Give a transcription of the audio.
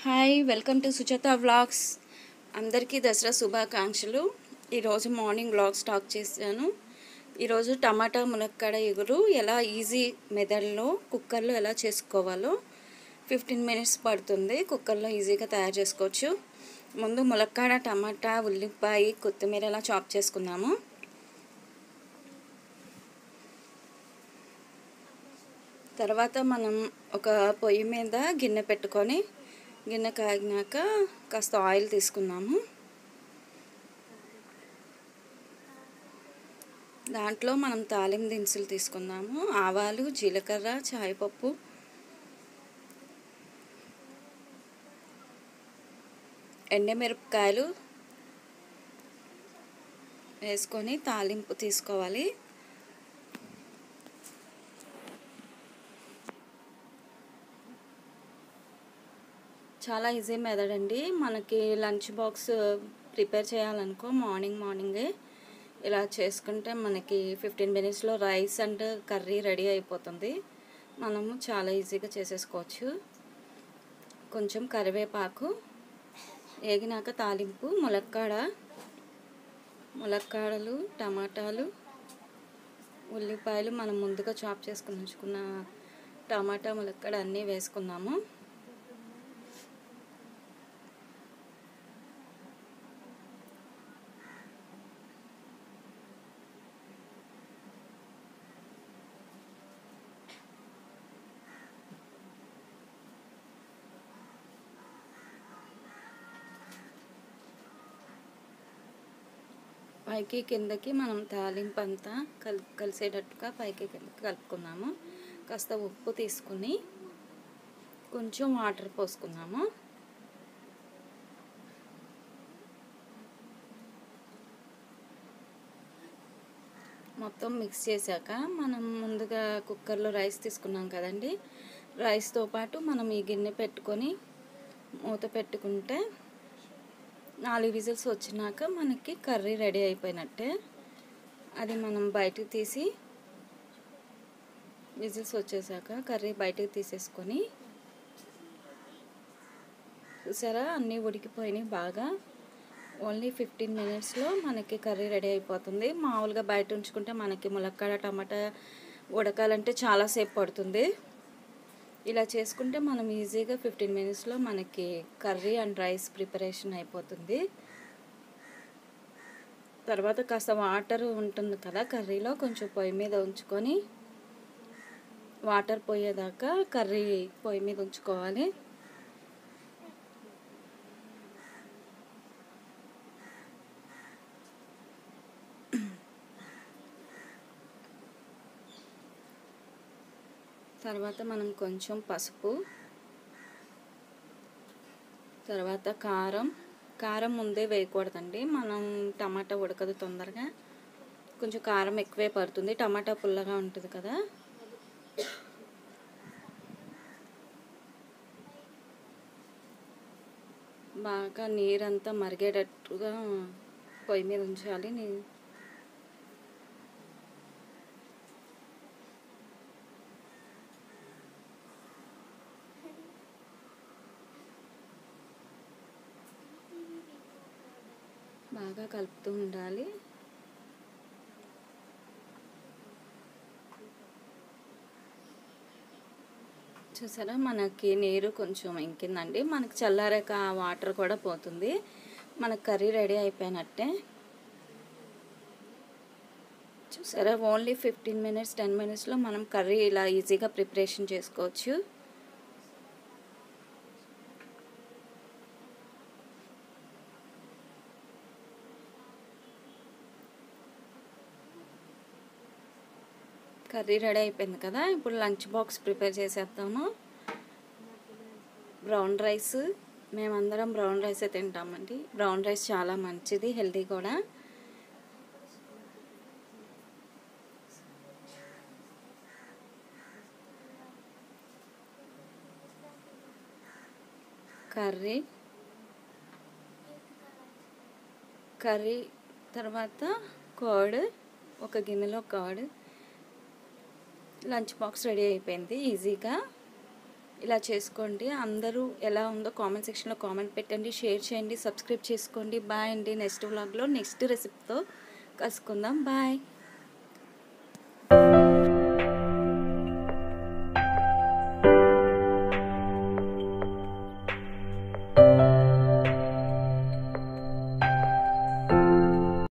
hi welcome to Sujatha vlogs అందరికీ దసరా శుభాకాంక్షలు ఈరోజు మార్నింగ్ వ్లాగ్ స్టార్ట్ చేశాను ఈరోజు టమాటా ములక్కాడ ఎగురు ఎలా ఈజీ మెథడ్లో కుక్కర్లో ఎలా చేసుకోవాలో ఫిఫ్టీన్ మినిట్స్ పడుతుంది కుక్కర్లో ఈజీగా తయారు చేసుకోవచ్చు ముందు ములక్కాడ టమాటా ఉల్లిపాయ కొత్తిమీర ఎలా చాప్ చేసుకుందాము తర్వాత మనం ఒక పొయ్యి మీద గిన్నె పెట్టుకొని గిన్నె కాగినాక కాస్త ఆయిల్ తీసుకున్నాము దాంట్లో మనం తాలిం దినుసులు తీసుకుందాము ఆవాలు జీలకర్ర చాయపప్పు ఎండమిరపకాయలు వేసుకొని తాలింపు తీసుకోవాలి చాలా ఈజీ మెథడ్ అండి మనకి లంచ్ బాక్స్ ప్రిపేర్ చేయాలనుకో మార్నింగ్ మార్నింగే ఇలా చేసుకుంటే మనకి ఫిఫ్టీన్ మినిట్స్లో రైస్ అండ్ కర్రీ రెడీ అయిపోతుంది మనము చాలా ఈజీగా చేసేసుకోవచ్చు కొంచెం కరివేపాకు వేగినాక తాలింపు ములక్కాడ ములక్కాడలు టమాటాలు ఉల్లిపాయలు మనం ముందుగా చాప్ చేసుకుని ఉంచుకున్న టమాటా ములక్కాడ అన్నీ వేసుకున్నాము పైకి కిందకి మనం తాలింపు అంతా కల్ కలిసేటట్టుగా పైకి కిందకి కలుపుకున్నాము కాస్త ఉప్పు తీసుకుని కొంచెం వాటర్ పోసుకున్నాము మొత్తం మిక్స్ చేశాక మనం ముందుగా కుక్కర్లో రైస్ తీసుకున్నాం కదండి రైస్తో పాటు మనం ఈ గిన్నె పెట్టుకొని మూత పెట్టుకుంటే నాలుగు విజిల్స్ వచ్చినాక మనకి కర్రీ రెడీ అయిపోయినట్టే అది మనం బయటకు తీసి విజిల్స్ వచ్చేసాక కర్రీ బయటకు తీసేసుకొని చూసారా అన్నీ ఉడికిపోయినాయి బాగా ఓన్లీ ఫిఫ్టీన్ మినిట్స్లో మనకి కర్రీ రెడీ అయిపోతుంది మామూలుగా బయట ఉంచుకుంటే మనకి ములక్కాడ టమాటా ఉడకాలంటే చాలాసేపు పడుతుంది ఇలా చేసుకుంటే మనం ఈజీగా ఫిఫ్టీన్ మినిట్స్లో మనకి కర్రీ అండ్ రైస్ ప్రిపరేషన్ అయిపోతుంది తర్వాత కాస్త వాటర్ ఉంటుంది కదా కర్రీలో కొంచెం పొయ్యి మీద ఉంచుకొని వాటర్ పోయేదాకా కర్రీ పొయ్యి మీద ఉంచుకోవాలి తర్వాత మనం కొంచెం పసుపు తర్వాత కారం కారం ముందే వేయకూడదండి మనం టమాటా ఉడకదు తొందరగా కొంచెం కారం ఎక్కువే పడుతుంది టమాటా పుల్లగా ఉంటుంది కదా బాగా నీరంతా మరిగేటట్టుగా పొయ్యి మీద ఉంచాలి నీ బాగా కలుపుతూ ఉండాలి చూసారా మనకి నీరు కొంచెం ఇంకిందండి మనకి చల్లారాక ఆ వాటర్ కూడా పోతుంది మనకు కర్రీ రెడీ అయిపోయినట్టే చూసారా ఓన్లీ ఫిఫ్టీన్ మినిట్స్ టెన్ మినిట్స్లో మనం కర్రీ ఇలా ఈజీగా ప్రిపరేషన్ చేసుకోవచ్చు కర్రీ రెడీ అయిపోయింది కదా ఇప్పుడు లంచ్ బాక్స్ ప్రిపేర్ చేసేద్దాము బ్రౌన్ రైస్ మేమందరం బ్రౌన్ రైసే తింటామండి బ్రౌన్ రైస్ చాలా మంచిది హెల్తీ కూడా కర్రీ కర్రీ తర్వాత కర్డ్ ఒక గిన్నెలో కర్డ్ లంచ్ బాక్స్ రెడీ అయిపోయింది ఈజీగా ఇలా చేసుకోండి అందరూ ఎలా ఉందో కామెంట్ సెక్షన్లో కామెంట్ పెట్టండి షేర్ చేయండి సబ్స్క్రైబ్ చేసుకోండి బాయ్ అండి నెక్స్ట్ వ్లాగ్లో నెక్స్ట్ రెసిపీతో కలుసుకుందాం బాయ్